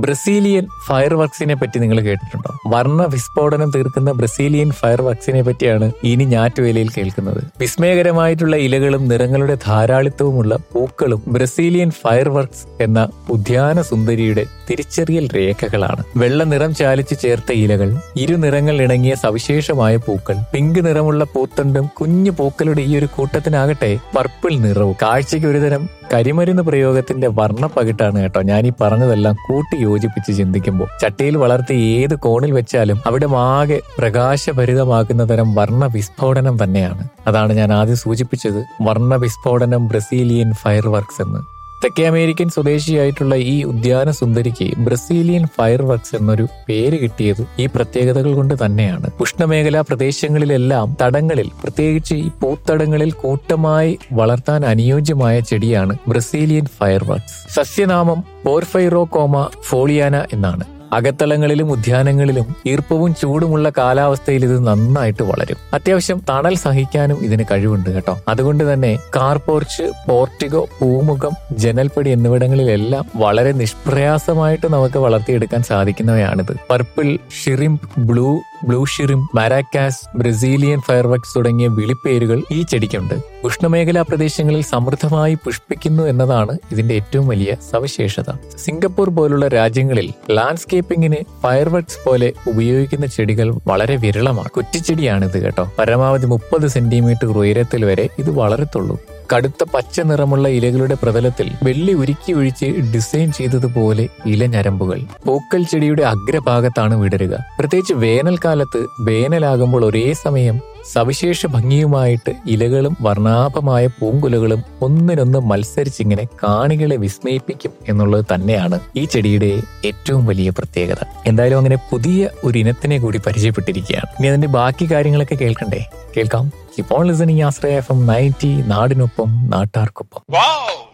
Brazilian fire വർക്സിനെ പറ്റി നിങ്ങൾ കേട്ടിട്ടുണ്ടോ വർണ്ണ വിസ്ഫോടനം തീർക്കുന്ന ബ്രസീലിയൻ ഫയർ വർക്സിനെ പറ്റിയാണ് ഇനി ഞാറ്റുവേലയിൽ കേൾക്കുന്നത് വിസ്മയകരമായിട്ടുള്ള ഇലകളും നിറങ്ങളുടെ ധാരാളിത്തവുമുള്ള പൂക്കളും ബ്രസീലിയൻ ഫയർ വർക്സ് എന്ന ഉദ്യാന സുന്ദരിയുടെ തിരിച്ചറിയൽ രേഖകളാണ് വെള്ള നിറം ചാലിച്ച് ചേർത്ത ഇലകൾ ഇരു നിറങ്ങൾ ഇണങ്ങിയ സവിശേഷമായ പൂക്കൾ പിങ്ക് നിറമുള്ള പൂത്തണ്ടും കുഞ്ഞു പൂക്കളുടെ ഈ ഒരു കൂട്ടത്തിനാകട്ടെ പർപ്പിൾ നിറവും കാഴ്ചയ്ക്ക് ഒരുതരം കരിമരുന്ന് പ്രയോഗത്തിന്റെ വർണ്ണപ്പകിട്ടാണ് കേട്ടോ ഞാൻ ഈ പറഞ്ഞതെല്ലാം കൂട്ടി യോജിപ്പിച്ച് ചിന്തിക്കുമ്പോൾ ചട്ടിയിൽ വളർത്തി ഏത് കോണിൽ വെച്ചാലും അവിടെ ആകെ പ്രകാശഭരിതമാക്കുന്ന തരം വർണ്ണ വിസ്ഫോടനം തന്നെയാണ് അതാണ് ഞാൻ ആദ്യം സൂചിപ്പിച്ചത് വർണ്ണ വിസ്ഫോടനം ബ്രസീലിയൻ ഫയർ വർക്സ് എന്ന് തെക്കേ അമേരിക്കൻ സ്വദേശിയായിട്ടുള്ള ഈ ഉദ്യാന സുന്ദരിക്ക് ബ്രസീലിയൻ ഫയർ വർക്സ് എന്നൊരു പേര് കിട്ടിയത് ഈ പ്രത്യേകതകൾ കൊണ്ട് തന്നെയാണ് ഉഷ്ണമേഖലാ പ്രദേശങ്ങളിലെല്ലാം തടങ്ങളിൽ പ്രത്യേകിച്ച് ഈ പൂത്തടങ്ങളിൽ കൂട്ടമായി വളർത്താൻ അനുയോജ്യമായ ചെടിയാണ് ബ്രസീലിയൻ ഫയർ വർക്സ് സസ്യനാമം പോർഫൈറോകോമ ഫോളിയാന എന്നാണ് അകത്തളങ്ങളിലും ഉദ്യാനങ്ങളിലും ഈർപ്പവും ചൂടുമുള്ള കാലാവസ്ഥയിൽ ഇത് നന്നായിട്ട് വളരും അത്യാവശ്യം തണൽ സഹിക്കാനും ഇതിന് കഴിവുണ്ട് കേട്ടോ അതുകൊണ്ട് തന്നെ കാർ പോർച്ച് പോർട്ടിഗോ പൂമുഖം ജനൽപ്പടി എന്നിവിടങ്ങളിലെല്ലാം വളരെ നിഷ്പ്രയാസമായിട്ട് നമുക്ക് വളർത്തിയെടുക്കാൻ സാധിക്കുന്നവയാണിത് purple shrimp blue blue shrimp maracas Brazilian fireworks തുടങ്ങിയ വിളിപ്പേരുകൾ ഈ ചെടിക്കുണ്ട് ഉഷ്ണമേഖലാ പ്രദേശങ്ങളിൽ സമൃദ്ധമായി പുഷ്പിക്കുന്നു എന്നതാണ് ഇതിന്റെ ഏറ്റവും വലിയ സവിശേഷത സിംഗപ്പൂർ പോലുള്ള രാജ്യങ്ങളിൽ ലാൻഡ്സ്കേപ്പിംഗിന് ഫയർവർക്സ് പോലെ ഉപയോഗിക്കുന്ന ചെടികൾ വളരെ വിരളമാണ് കുറ്റിച്ചെടിയാണിത് കേട്ടോ പരമാവധി മുപ്പത് സെന്റിമീറ്റർ ഉയരത്തിൽ വരെ ഇത് വളരത്തുള്ളൂ കടുത്ത പച്ച നിറമുള്ള ഇലകളുടെ പ്രതലത്തിൽ വെള്ളി ഉരുക്കി ഒഴിച്ച് ഡിസൈൻ ചെയ്തതുപോലെ ഇലഞരമ്പുകൾ പൂക്കൽ ചെടിയുടെ അഗ്രഭാഗത്താണ് വിടരുക പ്രത്യേകിച്ച് വേനൽക്കാലത്ത് വേനലാകുമ്പോൾ ഒരേ സമയം സവിശേഷ ഭംഗിയുമായിട്ട് ഇലകളും വർണ്ണാഭമായ പൂങ്കുലകളും ഒന്നിനൊന്ന് മത്സരിച്ചിങ്ങനെ കാണികളെ വിസ്മയിപ്പിക്കും എന്നുള്ളത് തന്നെയാണ് ഈ ചെടിയുടെ ഏറ്റവും വലിയ പ്രത്യേകത എന്തായാലും അങ്ങനെ പുതിയ ഒരു ഇനത്തിനെ കൂടി പരിചയപ്പെട്ടിരിക്കുകയാണ് ഇനി അതിന്റെ ബാക്കി കാര്യങ്ങളൊക്കെ കേൾക്കണ്ടേ കേൾക്കാം ഇപ്പോൾ listening Ashraya F M ninety നാടിനൊപ്പം നാട്ടാർക്കൊപ്പം Wow!